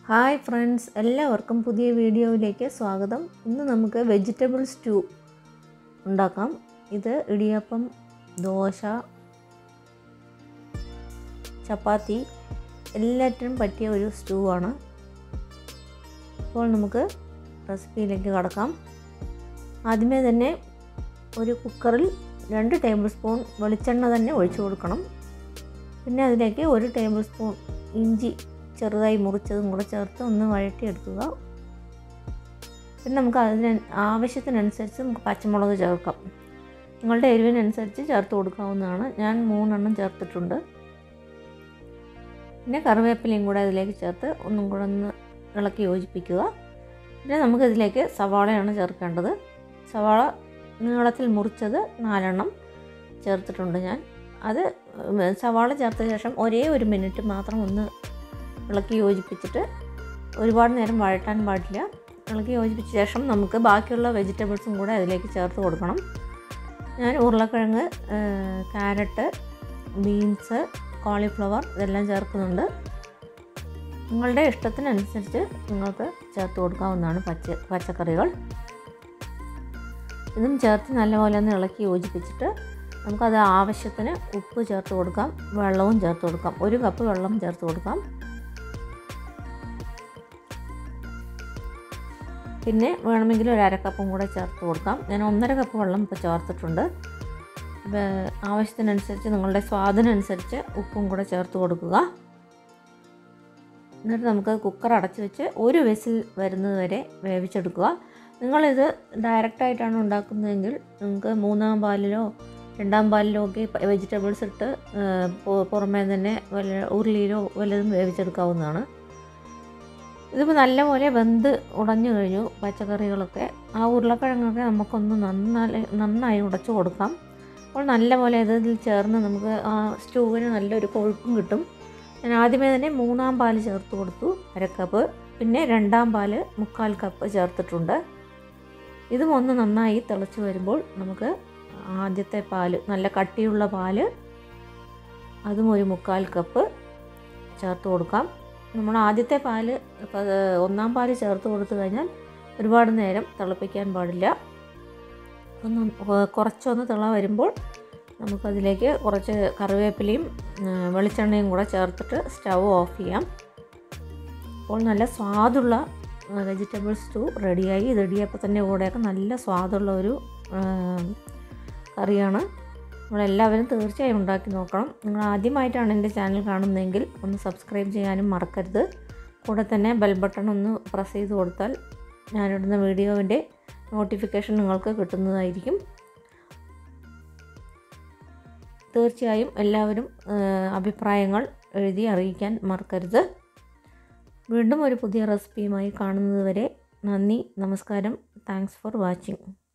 hi friends എല്ലാവർക്കും പുതിയ വീഡിയോയിലേക്ക് സ്വാഗതം ഇന്ന് നമുക്ക് വെജിറ്റബിൾ സ്റ്റൂ ഉണ്ടാക്കാം ഇത് ഇടിയപ്പം ദോശ ചപ്പാത്തി എല്ലാറ്റിനും പറ്റിയ ഒരു സ്റ്റൂ ആണ് അപ്പോൾ നമുക്ക് റെസിപ്പിയിലേക്ക് കടക്കാം ആദ്യമേ തന്നെ ഒരു കുക്കറിൽ രണ്ട് ടേബിൾ സ്പൂൺ വെളിച്ചെണ്ണ തന്നെ ഒഴിച്ചു കൊടുക്കണം പിന്നെ അതിലേക്ക് ഒരു ടേബിൾ സ്പൂൺ ഇഞ്ചി ചെറുതായി മുറിച്ചതും കൂടെ ചേർത്ത് ഒന്ന് വഴറ്റിയെടുക്കുക പിന്നെ നമുക്ക് അതിന് ആവശ്യത്തിനനുസരിച്ച് നമുക്ക് പച്ചമുളക് ചേർക്കാം നിങ്ങളുടെ എരിവിനനുസരിച്ച് ചേർത്ത് കൊടുക്കാവുന്നതാണ് ഞാൻ മൂന്നെണ്ണം ചേർത്തിട്ടുണ്ട് പിന്നെ കറിവേപ്പിലയും കൂടെ അതിലേക്ക് ചേർത്ത് ഒന്നും കൂടെ ഒന്ന് ഇളക്കി യോജിപ്പിക്കുക പിന്നെ നമുക്കിതിലേക്ക് സവാളയാണ് ചേർക്കേണ്ടത് സവാള നീളത്തിൽ മുറിച്ചത് നാലെണ്ണം ചേർത്തിട്ടുണ്ട് ഞാൻ അത് സവാള ചേർത്ത ശേഷം ഒരേ ഒരു മിനിറ്റ് മാത്രം ഒന്ന് ഇളക്കി യോജിപ്പിച്ചിട്ട് ഒരുപാട് നേരം വഴറ്റാൻ പാടില്ല ഇളക്കി യോജിപ്പിച്ച ശേഷം നമുക്ക് ബാക്കിയുള്ള വെജിറ്റബിൾസും കൂടെ അതിലേക്ക് ചേർത്ത് കൊടുക്കണം ഞാൻ ഉരുളക്കിഴങ്ങ് ക്യാരറ്റ് ബീൻസ് കോളിഫ്ലവർ ഇതെല്ലാം ചേർക്കുന്നുണ്ട് നിങ്ങളുടെ ഇഷ്ടത്തിനനുസരിച്ച് നിങ്ങൾക്ക് ചേർത്ത് കൊടുക്കാവുന്നതാണ് പച്ച പച്ചക്കറികൾ ഇതും ചേർത്ത് നല്ലപോലെ ഒന്ന് ഇളക്കി യോജിപ്പിച്ചിട്ട് നമുക്കത് ആവശ്യത്തിന് ഉപ്പ് ചേർത്ത് കൊടുക്കാം വെള്ളവും ചേർത്ത് കൊടുക്കാം ഒരു കപ്പ് വെള്ളം ചേർത്ത് കൊടുക്കാം പിന്നെ വേണമെങ്കിൽ ഒരു അരക്കപ്പും കൂടെ ചേർത്ത് കൊടുക്കാം ഞാൻ ഒന്നര കപ്പ് വെള്ളം ഇപ്പോൾ ചേർത്തിട്ടുണ്ട് ആവശ്യത്തിനനുസരിച്ച് നിങ്ങളുടെ സ്വാദിനനുസരിച്ച് ഉപ്പും കൂടെ ചേർത്ത് കൊടുക്കുക എന്നിട്ട് നമുക്ക് കുക്കർ അടച്ച് വെച്ച് ഒരു വിസിൽ വരുന്നത് വരെ വേവിച്ചെടുക്കുക നിങ്ങളിത് ഡയറക്റ്റായിട്ടാണ് ഉണ്ടാക്കുന്നതെങ്കിൽ നിങ്ങൾക്ക് മൂന്നാം പാലിലോ രണ്ടാം പാലിലോ ഒക്കെ വെജിറ്റബിൾസ് ഇട്ട് പുറമേ തന്നെ വല്ല ഉരുളിയിലോ വല്ലതും വേവിച്ചെടുക്കാവുന്നതാണ് ഇതിപ്പോൾ നല്ലപോലെ വെന്ത് ഉടഞ്ഞു കഴിഞ്ഞു പച്ചക്കറികളൊക്കെ ആ ഉരുളക്കിഴങ്ങൊക്കെ നമുക്കൊന്ന് നന്നായി നന്നായി ഉടച്ചു കൊടുക്കാം അപ്പോൾ നല്ലപോലെ ഇതിൽ ചേർന്ന് നമുക്ക് ആ സ്റ്റൂവിന് നല്ലൊരു കൊഴുപ്പും കിട്ടും ഞാൻ ആദ്യമേ തന്നെ മൂന്നാം പാല് ചേർത്ത് കൊടുത്തു അരക്കപ്പ് പിന്നെ രണ്ടാം പാല് മുക്കാൽ കപ്പ് ചേർത്തിട്ടുണ്ട് ഇതും ഒന്ന് നന്നായി തിളച്ച് വരുമ്പോൾ നമുക്ക് ആദ്യത്തെ പാല് നല്ല കട്ടിയുള്ള പാല് അതും ഒരു മുക്കാൽ കപ്പ് ചേർത്ത് കൊടുക്കാം നമ്മൾ ആദ്യത്തെ പാല് ഒന്നാം പാല് ചേർത്ത് കൊടുത്തു കഴിഞ്ഞാൽ ഒരുപാട് നേരം തിളപ്പിക്കാൻ പാടില്ല ഒന്ന് കുറച്ചൊന്ന് തിള വരുമ്പോൾ നമുക്കതിലേക്ക് കുറച്ച് കറിവേപ്പിലയും വെളിച്ചെണ്ണയും കൂടെ ചേർത്തിട്ട് സ്റ്റൗ ഓഫ് ചെയ്യാം അപ്പോൾ നല്ല സ്വാദുള്ള വെജിറ്റബിൾ സ്റ്റൂ റെഡിയായി ഇത് ഇടിയപ്പം തന്നെ കൂടെയൊക്കെ നല്ല സ്വാദുള്ള ഒരു കറിയാണ് നമ്മളെല്ലാവരും തീർച്ചയായും ഉണ്ടാക്കി നോക്കണം നിങ്ങൾ ആദ്യമായിട്ടാണ് എൻ്റെ ചാനൽ കാണുന്നതെങ്കിൽ ഒന്ന് സബ്സ്ക്രൈബ് ചെയ്യാനും മറക്കരുത് കൂടെ തന്നെ ബെൽ ബട്ടൺ ഒന്ന് പ്രസ് ചെയ്ത് കൊടുത്താൽ ഞാനിടുന്ന വീഡിയോവിൻ്റെ നോട്ടിഫിക്കേഷൻ നിങ്ങൾക്ക് കിട്ടുന്നതായിരിക്കും തീർച്ചയായും എല്ലാവരും അഭിപ്രായങ്ങൾ എഴുതി അറിയിക്കാൻ മറക്കരുത് വീണ്ടും ഒരു പുതിയ റെസിപ്പിയുമായി കാണുന്നതുവരെ നന്ദി നമസ്കാരം താങ്ക്സ് ഫോർ വാച്ചിങ്